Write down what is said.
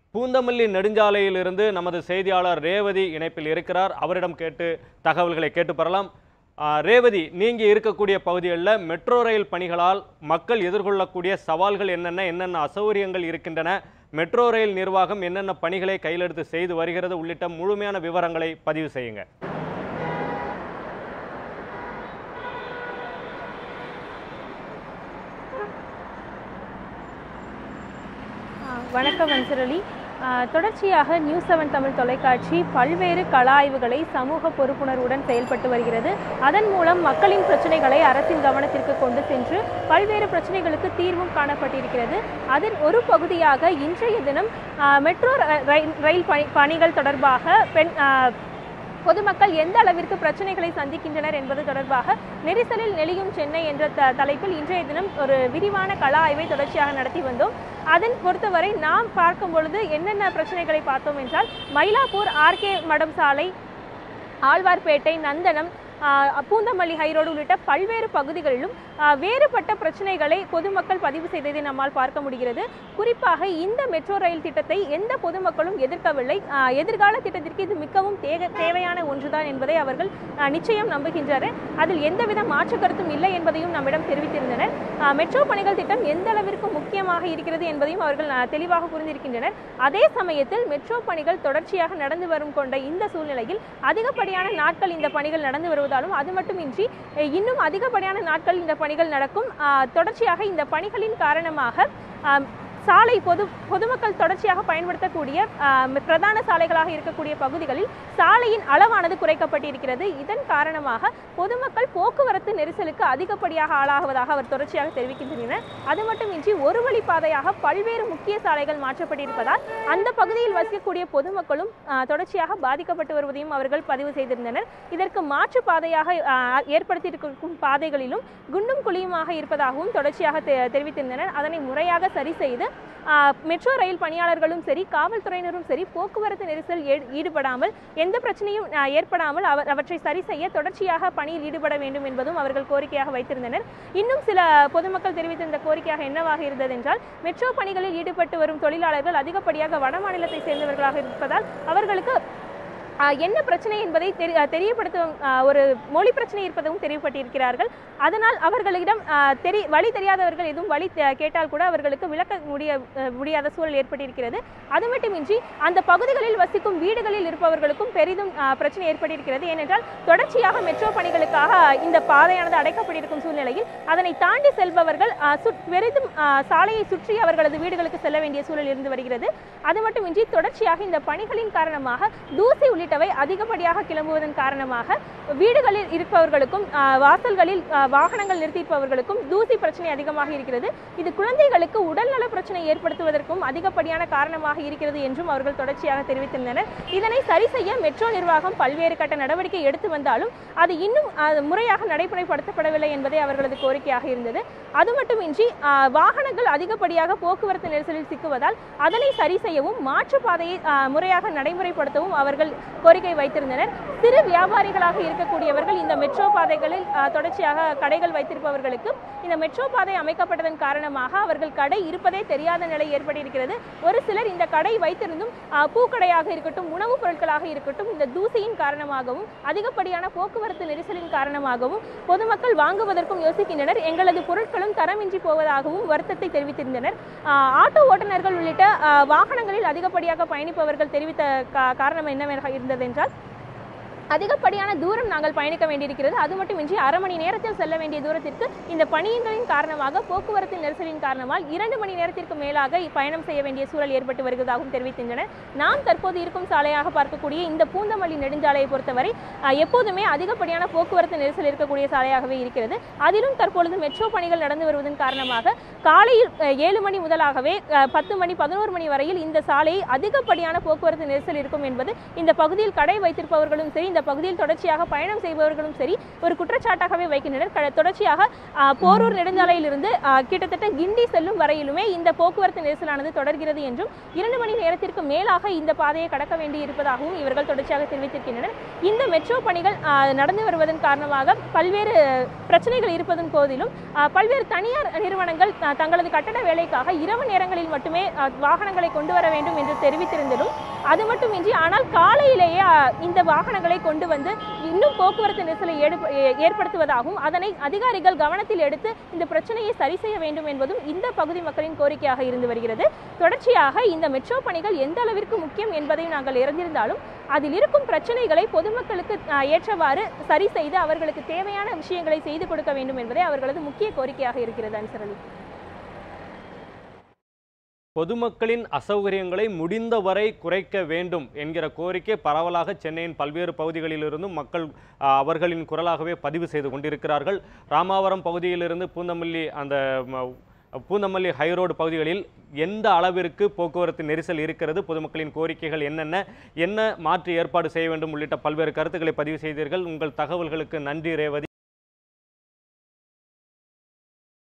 பூந்தமல்லி நெடுஞ்சாலையிலிருந்து நமது செய்தியாளர் ரேவதி இணைப்பில் இருக்கிறார் அவரிடம் கேட்டு தகவல்களை கேட்டு பெறலாம் ஆ, ரேவதி நீங்க இருக்கக்கூடிய பகுதிகளில் மெட்ரோ ரயில் பணிகளால் மக்கள் எதிர்கொள்ளக்கூடிய சவால்கள் என்னென்ன என்னென்ன அசௌகரியங்கள் இருக்கின்றன மெட்ரோ ரயில் நிர்வாகம் என்னென்ன பணிகளை கையிலெடுத்து செய்து வருகிறது உள்ளிட்ட முழுமையான விவரங்களை பதிவு செய்யுங்க ஆ, வணக்கம் மன்சரலி ஆ, தொடர்ச்சியாக நியூஸ் செவன் தமிழ் தொலைக்காட்சி பல்வேறு கள ஆய்வுகளை சமூக பொறுப்புணர்வுடன் செயல்பட்டு வருகிறது அதன் மூலம் மக்களின் பிரச்சனைகளை அரசின் கவனத்திற்கு கொண்டு சென்று பல்வேறு பிரச்சனைகளுக்கு தீர்வும் காணப்பட்டிருக்கிறது அதன் ஒரு பகுதியாக இன்றைய தினம் ஆ, மெட்ரோ ர- ரயில் ரயில் பணி பணிகள் தொடர்பாக பெண் ஆ, பொதுமக்கள் எந்த அளவிற்கு பிரச்சனைகளை சந்திக்கின்றனர் என்பது தொடர்பாக நெரிசலில் நெளியும் சென்னை என்ற த தலைப்பில் இன்றைய தினம் ஒரு விரிவான கள ஆய்வை தொடர்ச்சியாக நடத்தி வந்தோம் அதன் பொறுத்தவரை நாம் பார்க்கும் பொழுது என்னென்ன பிரச்சனைகளை பார்த்தோம் என்றால் மயிலாப்பூர் ஆர்கே மடம் சாலை ஆழ்வார்பேட்டை நந்தனம் ஆஹ், பூந்தமல்லி ஹைரோடு உள்ளிட்ட பல்வேறு பகுதிகளிலும் ஆஹ், வேறுபட்ட பிரச்சனைகளை பொதுமக்கள் பதிவு செய்ததை நம்மால் பார்க்க முடிகிறது குறிப்பாக இந்த மெட்ரோ ரயில் திட்டத்தை எந்த பொதுமக்களும் எதிர்க்கவில்லை ஆஹ், எதிர்கால திட்டத்திற்கு இது மிகவும் தேக தேவையான ஒன்றுதான் என்பதை அவர்கள் ஆஹ், நிச்சயம் நம்புகின்றனர் அதில் எந்தவித மாற்று கருத்தும் இல்லை என்பதையும் நம்மிடம் தெரிவித்திருந்தனர் ஆஹ், மெட்ரோ பணிகள் திட்டம் எந்த அளவிற்கு முக்கியமாக இருக்கிறது என்பதையும் அவர்கள் ஆஹ், தெளிவாக புரிந்திருக்கின்றனர் அதே சமயத்தில் மெட்ரோ பணிகள் தொடர்ச்சியாக நடந்து வரும் கொண்ட இந்த சூழ்நிலையில் அதிகப்படியான நாட்கள் இந்த பணிகள் நடந்து வருவதாலும் அது மட்டுமின்றி அஹ், இன்னும் அதிகப்படியான நாட்கள் இந்த பணிகள் நடக்கும் ஆஹ், தொடர்ச்சியாக இந்த பணிகளின் காரணமாக ஆம், சாலை பொது பொதுமக்கள் தொடர்ச்சியாக பயன்படுத்தக்கூடிய ஆஹ், பிரதான சாலைகளாக இருக்கக்கூடிய பகுதிகளில் சாலையின் அளவானது குறைக்கப்பட்டிருக்கிறது இதன் காரணமாக பொதுமக்கள் போக்குவரத்து நெரிசலுக்கு அதிகப்படியாக ஆளாகுவதாக அவர் தொடர்ச்சியாக தெரிவிக்கின்றனர் அது மட்டுமின்றி ஒரு வழி பாதையாக பல்வேறு முக்கிய சாலைகள் மாற்றப்பட்டிருப்பதால் அந்த பகுதியில் வசிக்கக்கூடிய பொதுமக்களும் ஆஹ், தொடர்ச்சியாக பாதிக்கப்பட்டு வருவதையும் அவர்கள் பதிவு செய்திருந்தனர் இதற்கு மாற்று பாதையாக ஆஹ், ஏற்படுத்தியிருக்கும் பாதைகளிலும் குண்டும் குழியுமாக இருப்பதாகவும் தொடர்ச்சியாக தெ- தெரிவித்திருந்தனர் அதனை முறையாக சரி செய்து ஆஹ், மெட்ரோ ரயில் பணியாளர்களும் சரி காவல்துறையினரும் சரி போக்குவரத்து நெரிசல் ஏ- ஈடுபடாமல் எந்த பிரச்சனையும் ஆஹ், ஏற்படாமல் அவர் அவற்றை சரி செய்ய தொடர்ச்சியாக பணியில் ஈடுபட வேண்டும் என்பதும் அவர்கள் கோரிக்கையாக வைத்திருந்தனர் இன்னும் சில பொதுமக்கள் தெரிவித்திருந்த கோரிக்கையாக என்னவாக இருந்தது என்றால் மெட்ரோ பணிகளில் ஈடுபட்டு வரும் தொழிலாளர்கள் அதிகப்படியாக வட மாநிலத்தை சேர்ந்தவர்களாக இருப்பதால் அவர்களுக்கு ஆஹ், என்ன பிரச்சனை என்பதை தெரி ஆஹ், தெரியப்படுத்தும் ஆஹ், ஒரு மொழி பிரச்சனை இருப்பதும் தெரியப்பட்டிருக்கிறார்கள் அதனால் அவர்களிடம் ஆஹ், தெரி வழி தெரியாதவர்கள் எதுவும் வழி தே- கேட்டால் கூட அவர்களுக்கு விளக்க முடிய ஆஹ், முடியாத சூழல் ஏற்பட்டிருக்கிறது அது மட்டுமின்றி அந்த பகுதிகளில் வசிக்கும் வீடுகளில் இருப்பவர்களுக்கும் பெரிதும் ஆஹ், பிரச்சனை ஏற்பட்டிருக்கிறது ஏனென்றால் தொடர்ச்சியாக மெட்ரோ பணிகளுக்காக இந்த பாதையானது அடைக்கப்பட்டிருக்கும் சூழ்நிலையில் அதனை தாண்டி செல்பவர்கள் ஆஹ், சுற்- பெரிதும் ஆஹ், சாலையை சுற்றி அவர்களது வீடுகளுக்கு செல்ல வேண்டிய சூழல் இருந்து வருகிறது அது மட்டுமின்றி தொடர்ச்சியாக இந்த பணிகளின் காரணமாக தூசி உள்ளிட்டவை அதிகப்படியாக கிளம்புவதன் காரணமாக வீடுகளில் இருப்பவர்களுக்கும் ஆஹ், வாசல்களில் ஆஹ், வாகனங்கள் நிறுத்தியிருப்பவர்களுக்கும் தூசி பிரச்சனை அதிகமாக இருக்கிறது இது குழந்தைகளுக்கு உடல்நல பிரச்சனை ஏற்படுத்துவதற்கும் அதிகப்படியான காரணமாக இருக்கிறது என்றும் அவர்கள் தொடர்ச்சியாக தெரிவித்திருந்தனர் இதனை சரி செய்ய மெட்ரோ நிர்வாகம் பல்வேறு கட்ட நடவடிக்கை எடுத்து வந்தாலும் அது இன்னும் ஆஹ், முறையாக நடைமுறைப்படுத்தப்படவில்லை என்பதே அவர்களது கோரிக்கையாக இருந்தது அது மட்டுமின்றி ஆஹ், வாகனங்கள் அதிகப்படியாக போக்குவரத்து நெரிசலில் சிக்குவதால் அதனை சரி செய்யவும் மாற்றுப்பாதையை ஆஹ், முறையாக நடைமுறைப்படுத்தவும் அவர்கள் கோரிக்கை வைத்திருந்தனர் சிறு வியாபாரிகளாக இருக்கக்கூடியவர்கள் இந்த மெட்ரோ பாதைகளில் ஆஹ், தொடர்ச்சியாக கடைகள் வைத்திருப்பவர்களுக்கு இந்த மெட்ரோ பாதை அமைக்கப்பட்டதன் காரணமாக அவர்கள் கடை இருப்பதே தெரியாத நிலை ஏற்பட்டிருக்கிறது ஒரு சிலர் இந்த கடை வைத்திருந்தும் ஆஹ், பூக்கடையாக இருக்கட்டும் உணவுப் பொருட்களாக இருக்கட்டும் இந்த தூசியின் காரணமாகவும் அதிகப்படியான போக்குவரத்து நெரிசலின் காரணமாகவும் பொதுமக்கள் வாங்குவதற்கும் யோசிக்கின்றனர் எங்களது பொருட்களும் தரமின்றி போவதாகவும் வருத்தத்தை தெரிவித்திருந்தனர் ஆஹ், ஆட்டோ ஓட்டுநர்கள் உள்ளிட்ட ஆஹ், வாகனங்களில் அதிகப்படியாக பயணிப்பவர்கள் தெரிவித்த கா- காரணம் என்னவென்று இருந்தது என்றால் அதிகப்படியான தூரம் நாங்கள் பயணிக்க வேண்டியிருக்கிறது அது மட்டுமின்றி அரை மணி நேரத்தில் செல்ல வேண்டிய தூரத்திற்கு இந்த பணியின்களின் காரணமாக போக்குவரத்து நெரிசலின் காரணமால் இரண்டு மணி நேரத்திற்கு மேலாக பயணம் செய்ய வேண்டிய சூழல் ஏற்பட்டு வருவதாகவும் தெரிவிக்கின்றனர் நாம் தற்போது இருக்கும் சாலையாக பார்க்கக்கூடிய இந்த பூந்தமல்லி நெடுஞ்சாலையை பொறுத்தவரை அஹ், எப்போதுமே அதிகப்படியான போக்குவரத்து நெரிசல் இருக்கக்கூடிய சாலையாகவே இருக்கிறது அதிலும் தற்பொழுது மெட்ரோ பணிகள் நடந்து வருவதன் காரணமாக காலையில் அஹ், ஏழு மணி முதலாகவே அஹ், பத்து மணி பதினோரு மணி வரையில் இந்த சாலையை அதிகப்படியான போக்குவரத்து நெரிசல் இருக்கும் என்பது இந்த பகுதியில் கடை வைத்திருப்பவர்களும் சரி இந்த இந்த பகுதியில் தொடர்ச்சியாக பயணம் செய்பவர்களும் சரி ஒரு குற்றச்சாட்டாகவே வைக்கின்றனர் க- தொடர்ச்சியாக ஆ, போரூர் நெடுஞ்சாலையிலிருந்து ஆ, கிட்டத்தட்ட கிண்டி செல்லும் வரையிலுமே இந்த போக்குவரத்து நெரிசலானது தொடர்கிறது என்றும் இரண்டு மணி நேரத்திற்கு மேலாக இந்த பாதையை கடக்க வேண்டி இருப்பதாகவும் இவர்கள் தொடர்ச்சியாக தெரிவித்திருக்கின்றனர் இந்த மெட்ரோ பணிகள் ஆ, நடந்து வருவதன் காரணமாக பல்வேறு பிரச்சனைகள் இருப்பதன் போதிலும் ஆ, பல்வேறு தனியார் நிறுவனங்கள் ஆ, தங்களது கட்டட வேலைக்காக இரவு நேரங்களில் மட்டுமே ஆ, வாகனங்களை கொண்டு வர வேண்டும் என்று தெரிவித்திருந்ததும் அது மட்டுமின்றி ஆனால் காலையிலேயே ஆ, இந்த வாகனங்களை கொண்டு வந்து இன்னும் போக்குவரத்து நெரிசலை ஏடு- ஏ- ஏற்படுத்துவதாகவும் அதனை அதிகாரிகள் கவனத்தில் எடுத்து இந்த பிரச்சனையை சரி செய்ய வேண்டும் என்பதும் இந்த பகுதி மக்களின் கோரிக்கையாக இருந்து வருகிறது தொடர்ச்சியாக இந்த மெட்ரோ பணிகள் எந்த அளவிற்கு முக்கியம் என்பதை நாங்கள் அறிந்திருந்தாலும் அதில் இருக்கும் பிரச்சனைகளை பொதுமக்களுக்கு ஆ, ஏற்றவாறு சரி செய்து அவர்களுக்கு தேவையான விஷயங்களை செய்து கொடுக்க வேண்டும் என்பதே அவர்களது முக்கிய கோரிக்கையாக இருக்கிறது அன்சரலி பொதுமக்களின் அசௌகரியங்களை முடிந்தவரை குறைக்க வேண்டும் என்கிற கோரிக்கை பரவலாக சென்னையின் பல்வேறு பகுதிகளிலிருந்தும் மக்கள் ஆ, அவர்களின் குரலாகவே பதிவு செய்து கொண்டிருக்கிறார்கள் ராமாவரம் பகுதியிலிருந்து பூந்தமல்லி அந்த ம, பூந்தமல்லி ஹைரோடு பகுதிகளில் எந்த அளவிற்கு போக்குவரத்து நெரிசல் இருக்கிறது பொதுமக்களின் கோரிக்கைகள் என்னென்ன என்ன மாற்று ஏற்பாடு செய்ய வேண்டும் உள்ளிட்ட பல்வேறு கருத்துக்களை பதிவு செய்தீர்கள் உங்கள் தகவல்களுக்கு நன்றி ரேவதி